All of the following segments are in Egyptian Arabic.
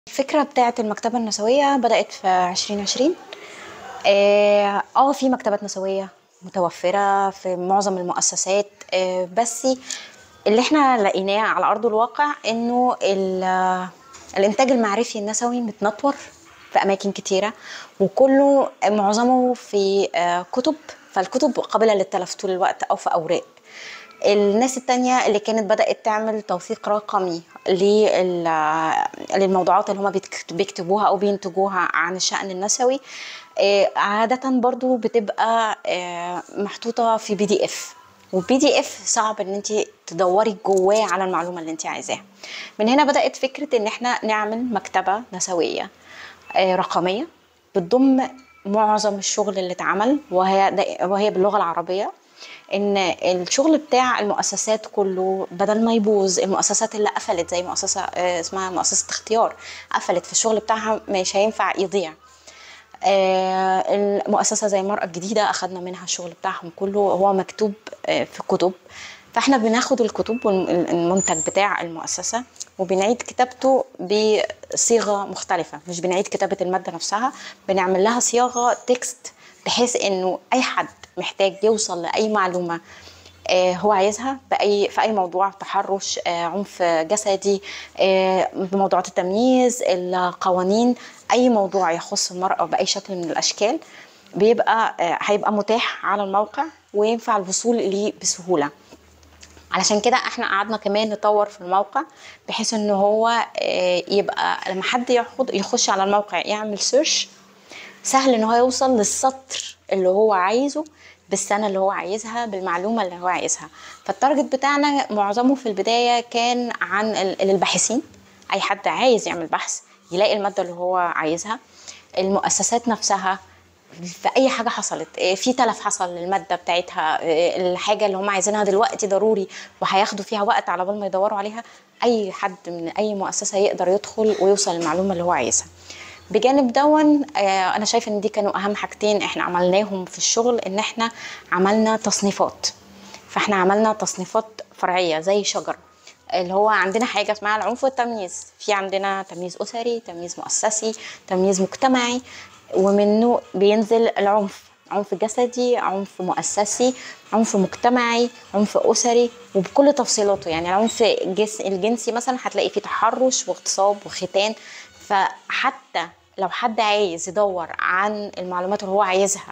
الفكرة بتاعة المكتبة النسوية بدأت في 2020 اه آه، في مكتبات نسوية متوفرة في معظم المؤسسات آه، بس اللي احنا لقيناه على أرض الواقع إنه ال- الإنتاج المعرفي النسوي متنطور في أماكن كتيرة وكله معظمه في آه، كتب فالكتب قابلة للتلف طول الوقت أو في أوراق الناس التانية اللي كانت بدأت تعمل توثيق رقمي لل- للموضوعات اللي هما بيتك- بيكتبوها أو بينتجوها عن الشأن النسوي آه، عادة برضو بتبقى آه، محطوطة في بي دي اف والبي دي اف صعب ان انت تدوري جواه على المعلومة اللي انت عايزاها من هنا بدأت فكرة ان احنا نعمل مكتبة نسوية آه، رقمية بتضم معظم الشغل اللي اتعمل وهي وهي باللغة العربية ان الشغل بتاع المؤسسات كله بدل ما يبوظ المؤسسات اللي قفلت زي مؤسسه آه، اسمها مؤسسه اختيار قفلت في الشغل بتاعها مش هينفع يضيع آه، المؤسسه زي المراه الجديده اخذنا منها الشغل بتاعهم كله هو مكتوب آه، في كتب فاحنا بناخد الكتب والمنتج بتاع المؤسسه وبنعيد كتابته بصيغه مختلفه مش بنعيد كتابه الماده نفسها بنعمل لها صياغه تكست بحيث انه اي حد محتاج يوصل لاي معلومه آه، هو عايزها باي في اي موضوع تحرش آه، عنف جسدي آه، بموضوعات التمييز القوانين اي موضوع يخص المراه باي شكل من الاشكال بيبقى آه، هيبقى متاح على الموقع وينفع الوصول اليه بسهوله علشان كده احنا قعدنا كمان نطور في الموقع بحيث ان هو آه، يبقى لما حد ياخد يخش على الموقع يعمل سيرش سهل ان هو يوصل للسطر اللي هو عايزه بالسنه اللي هو عايزها بالمعلومه اللي هو عايزها فالتارجت بتاعنا معظمه في البدايه كان عن ال- للباحثين اي حد عايز يعمل بحث يلاقي الماده اللي هو عايزها المؤسسات نفسها في اي حاجه حصلت إيه، في تلف حصل للماده بتاعتها إيه، الحاجه اللي هم عايزينها دلوقتي ضروري وهياخدوا فيها وقت على بال ما يدوروا عليها اي حد من اي مؤسسه يقدر يدخل ويوصل للمعلومه اللي هو عايزها بجانب دون آه، انا شايفه ان دي كانوا اهم حاجتين احنا عملناهم في الشغل ان احنا عملنا تصنيفات فاحنا عملنا تصنيفات فرعيه زي شجره اللي هو عندنا حاجه اسمها العنف والتمييز في عندنا تمييز اسري تمييز مؤسسي تمييز مجتمعي ومنه بينزل العنف عنف جسدي عنف مؤسسي عنف مجتمعي عنف اسري وبكل تفصيلاته يعني العنف الجس- الجنسي مثلا هتلاقي فيه تحرش واغتصاب وختان فحتى لو حد عايز يدور عن المعلومات اللي هو عايزها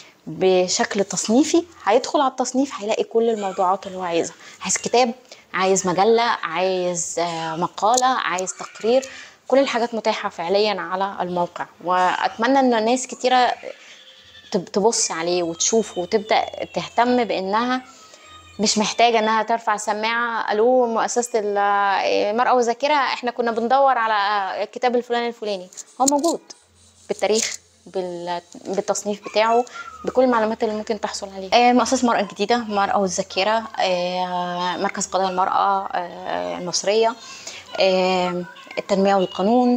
بشكل تصنيفي هيدخل على التصنيف هيلاقي كل الموضوعات اللي هو عايزها عايز كتاب عايز مجلة عايز آه، مقالة عايز تقرير كل الحاجات متاحة فعليا على الموقع وأتمنى أن ناس كتيرة تب- تبص عليه وتشوفه وتبدأ تهتم بأنها مش محتاجة انها ترفع سماعة الو مؤسسة ال- المرأة والذاكرة احنا كنا بندور على الكتاب الفلاني الفلاني هو موجود بالتاريخ بال- بالتصنيف بتاعه بكل المعلومات اللي ممكن تحصل عليها آه، مؤسسة المرأة الجديدة المرأة والذاكرة آه، مركز قضايا المرأة آه، المصرية آه، التنمية والقانون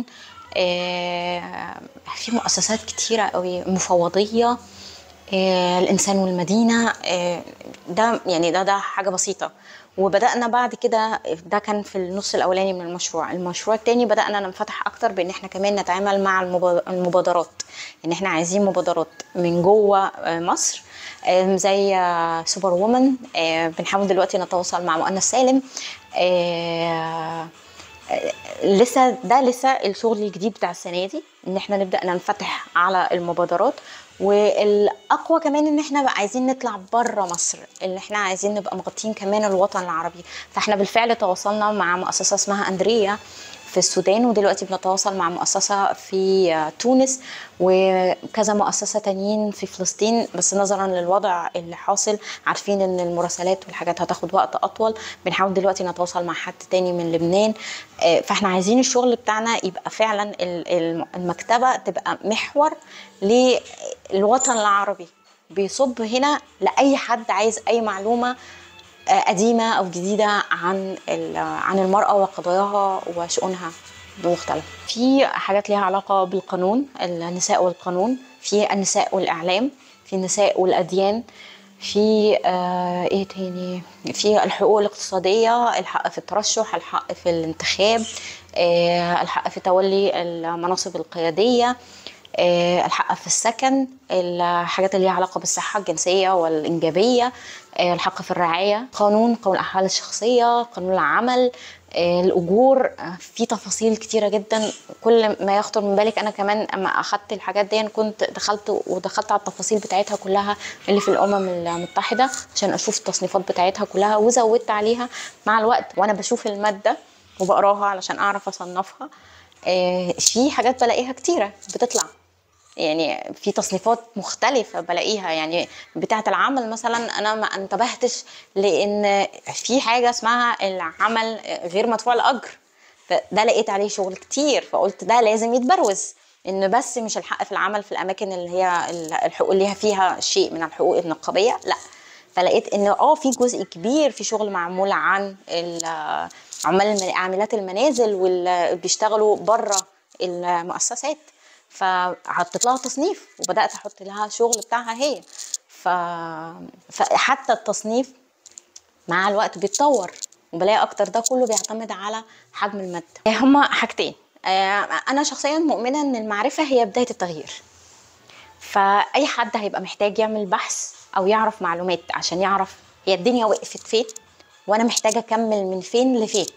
آه، في مؤسسات كتيرة قوي مفوضية آه، الانسان والمدينه آه، ده يعني ده ده حاجه بسيطه وبدانا بعد كده ده كان في النص الاولاني من المشروع المشروع التاني بدانا ننفتح اكتر بان احنا كمان نتعامل مع المبا- المبادرات ان احنا عايزين مبادرات من جوه آه، مصر آه، زي آه، سوبر وومن آه، بنحاول دلوقتي نتواصل مع مؤنث سالم آه، لسه ده لسه الشغل الجديد بتاع السنه دي ان احنا نبدا ننفتح على المبادرات والاقوى كمان ان احنا بقى عايزين نطلع بره مصر اللي احنا عايزين نبقى مغطين كمان الوطن العربي فاحنا بالفعل تواصلنا مع مؤسسه اسمها اندريا في السودان ودلوقتي بنتواصل مع مؤسسة في آه، تونس وكذا مؤسسة تانيين في فلسطين بس نظرا للوضع اللي حاصل عارفين ان المراسلات والحاجات هتاخد وقت اطول بنحاول دلوقتي نتواصل مع حد تاني من لبنان آه، فاحنا عايزين الشغل بتاعنا يبقى فعلا ال- الم- المكتبة تبقى محور للوطن العربي بيصب هنا لأي حد عايز أي معلومة آه، قديمة أو جديدة عن ال- عن المرأة وقضاياها وشؤونها بمختلف في حاجات ليها علاقة بالقانون النساء والقانون في النساء والإعلام في النساء والأديان في آه ايه تاني في الحقوق الاقتصادية الحق في الترشح الحق في الانتخاب آه، الحق في تولي المناصب القياديه آه، الحق في السكن الحاجات اللي ليها علاقه بالصحه الجنسيه والانجابيه آه، الحق في الرعايه قانون قانون الاحوال الشخصيه قانون العمل آه، الاجور آه، في تفاصيل كتيره جدا كل ما يخطر من بالك انا كمان اما اخدت الحاجات دي كنت دخلت ودخلت على التفاصيل بتاعتها كلها اللي في الامم المتحده عشان اشوف التصنيفات بتاعتها كلها وزودت عليها مع الوقت وانا بشوف الماده وبقراها علشان اعرف اصنفها آه، في حاجات بلاقيها كتيره بتطلع يعني في تصنيفات مختلفة بلاقيها يعني بتاعة العمل مثلا أنا ما انتبهتش لأن في حاجة اسمها العمل غير مدفوع الأجر فده لقيت عليه شغل كتير فقلت ده لازم يتبروز إن بس مش الحق في العمل في الأماكن اللي هي الحقوق اللي هي فيها شيء من الحقوق النقابية لا فلقيت ان اه في جزء كبير في شغل معمول عن ال- عمال الم- عاملات المنازل واللي بيشتغلوا بره المؤسسات فحطيت لها تصنيف وبدات احط لها شغل بتاعها هي ف... فحتى التصنيف مع الوقت بيتطور وبلاقي اكتر ده كله بيعتمد على حجم الماده هما حاجتين آه، انا شخصيا مؤمنه ان المعرفه هي بدايه التغيير فاي حد هيبقى محتاج يعمل بحث او يعرف معلومات عشان يعرف هي الدنيا وقفت فين وانا محتاجه اكمل من فين لفين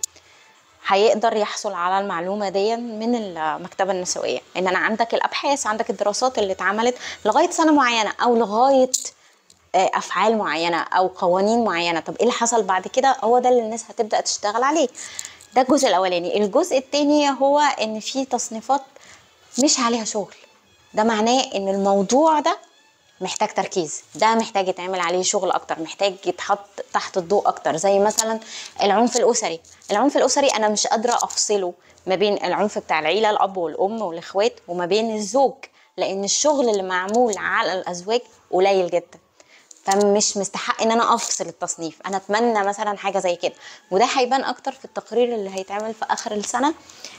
هيقدر يحصل على المعلومه دي من المكتبه النسويه ان انا عندك الابحاث عندك الدراسات اللي اتعملت لغايه سنه معينه او لغايه آه، افعال معينه او قوانين معينه طب ايه اللي حصل بعد كده هو ده اللي الناس هتبدا تشتغل عليه ده الجزء الاولاني الجزء التاني هو ان في تصنيفات مش عليها شغل ده معناه ان الموضوع ده محتاج تركيز ده محتاج يتعمل عليه شغل اكتر محتاج يتحط تحت الضوء اكتر زي مثلا العنف الاسري العنف الاسري انا مش قادره افصله ما بين العنف بتاع العيله الاب والام والاخوات وما بين الزوج لان الشغل اللي معمول على الازواج قليل جدا فمش مستحق ان انا افصل التصنيف انا اتمنى مثلا حاجه زي كده وده هيبان اكتر في التقرير اللي هيتعمل في اخر السنه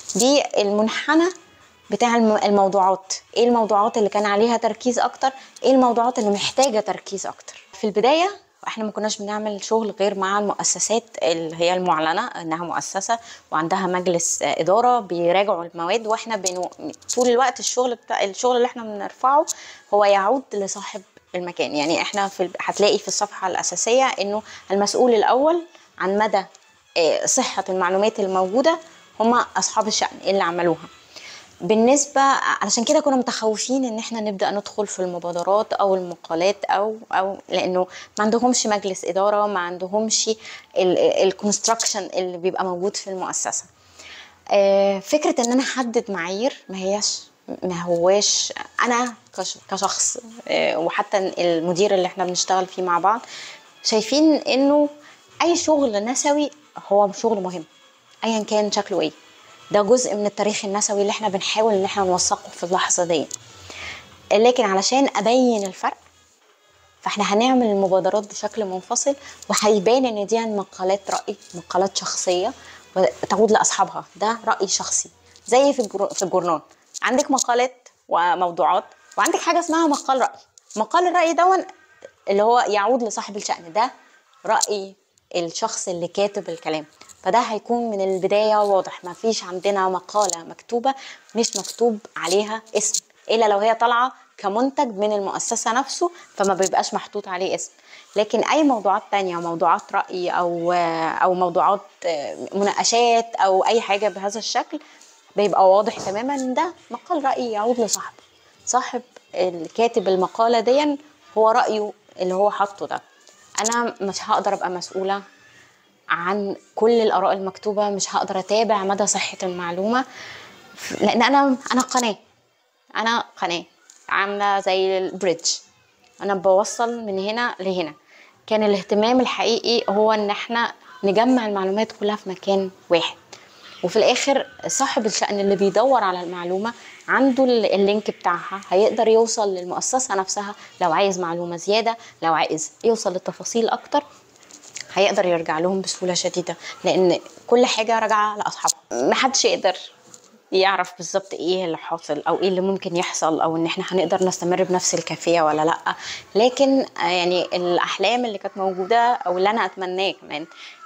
بالمنحنى بتاع الم- الموضوعات ايه الموضوعات اللي كان عليها تركيز اكتر ايه الموضوعات اللي محتاجه تركيز اكتر في البدايه احنا ما كناش بنعمل شغل غير مع المؤسسات اللي هي المعلنه انها مؤسسه وعندها مجلس آه، اداره بيراجعوا المواد واحنا بنو... طول الوقت الشغل بتاع الشغل اللي احنا بنرفعه هو يعود لصاحب المكان يعني احنا في ال- هتلاقي في الصفحه الاساسيه انه المسؤول الاول عن مدى آه، صحه المعلومات الموجوده هم اصحاب الشان اللي عملوها بالنسبة علشان كده كنا متخوفين ان احنا نبدأ ندخل في المبادرات او المقالات او او لانه ما عندهمش مجلس ادارة ما عندهمش الكونستراكشن اللي بيبقى موجود في المؤسسة آه، فكرة ان انا احدد معايير ما هياش ما هواش انا كش- كشخص آه، وحتى المدير اللي احنا بنشتغل فيه مع بعض شايفين انه اي شغل نسوي هو شغل مهم ايا كان شكله ايه ده جزء من التاريخ النسوي اللي احنا بنحاول ان احنا نوثقه في اللحظه دي لكن علشان ابين الفرق فاحنا هنعمل المبادرات بشكل منفصل وهيبان ان دي مقالات راي مقالات شخصيه وتعود لاصحابها ده راي شخصي زي في الجر... في الجورنال عندك مقالات وموضوعات وعندك حاجه اسمها مقال راي مقال الراي دون اللي هو يعود لصاحب الشأن ده رأي الشخص اللي كاتب الكلام فده هيكون من البداية واضح ما فيش عندنا مقالة مكتوبة مش مكتوب عليها اسم إلا لو هي طالعة كمنتج من المؤسسة نفسه فما بيبقاش محطوط عليه اسم لكن أي موضوعات تانية موضوعات رأي أو أو موضوعات مناقشات أو أي حاجة بهذا الشكل بيبقى واضح تماما إن ده مقال رأي يعود لصاحبه صاحب الكاتب المقالة دي هو رأيه اللي هو حاطه ده أنا مش هقدر أبقى مسؤولة عن كل الآراء المكتوبة مش هقدر أتابع مدى صحة المعلومة لأن أنا أنا قناة أنا قناة عاملة زي البريدج أنا بوصل من هنا لهنا كان الاهتمام الحقيقي هو إن احنا نجمع المعلومات كلها في مكان واحد وفي الاخر صاحب الشأن اللي بيدور على المعلومة عنده اللينك بتاعها هيقدر يوصل للمؤسسة نفسها لو عايز معلومة زيادة لو عايز يوصل لتفاصيل أكتر هيقدر يرجع لهم بسهولة شديدة لأن كل حاجة راجعة لأصحابها محدش يقدر يعرف بالظبط ايه اللي حاصل او ايه اللي ممكن يحصل او ان احنا هنقدر نستمر بنفس الكيفيه ولا لا لكن يعني الاحلام اللي كانت موجوده او اللي انا اتمناه كمان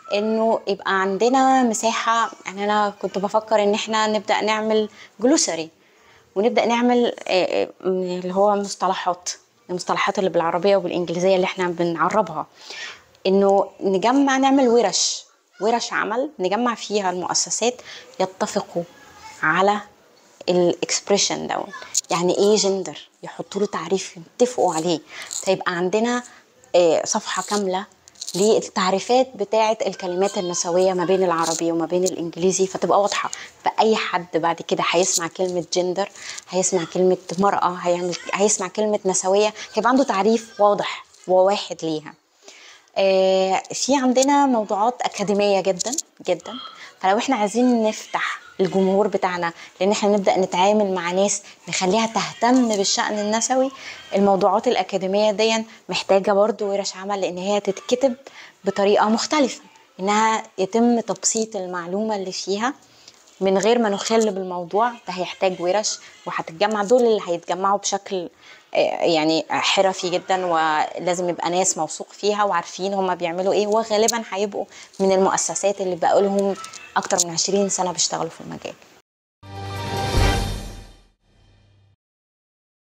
انه يبقى عندنا مساحه يعني انا كنت بفكر ان احنا نبدا نعمل جلوسري ونبدا نعمل آه، آه، اللي هو مصطلحات المصطلحات اللي بالعربيه وبالانجليزيه اللي احنا بنعربها انه نجمع نعمل ورش ورش عمل نجمع فيها المؤسسات يتفقوا على الاكسبريشن ده يعني ايه جندر يحطوا له تعريف يتفقوا عليه فيبقى عندنا آه، صفحه كامله للتعريفات بتاعه الكلمات النسويه ما بين العربي وما بين الانجليزي فتبقى واضحه فاي حد بعد كده هيسمع كلمه جندر هيسمع كلمه مراه هيعمل هيسمع كلمه نسويه هيبقى عنده تعريف واضح وواحد ليها آه، في عندنا موضوعات أكاديمية جدا جدا فلو احنا عايزين نفتح الجمهور بتاعنا لان احنا نبدا نتعامل مع ناس نخليها تهتم بالشان النسوي الموضوعات الاكاديميه دي محتاجه برضو ورش عمل لان هي تتكتب بطريقه مختلفه انها يتم تبسيط المعلومه اللي فيها من غير ما نخل بالموضوع ده هيحتاج ورش وهتتجمع دول اللي هيتجمعوا بشكل آه، يعني حرفي جدا ولازم يبقى ناس موثوق فيها وعارفين هما بيعملوا ايه وغالبا هيبقوا من المؤسسات اللي بقوا لهم اكتر من 20 سنه بيشتغلوا في المجال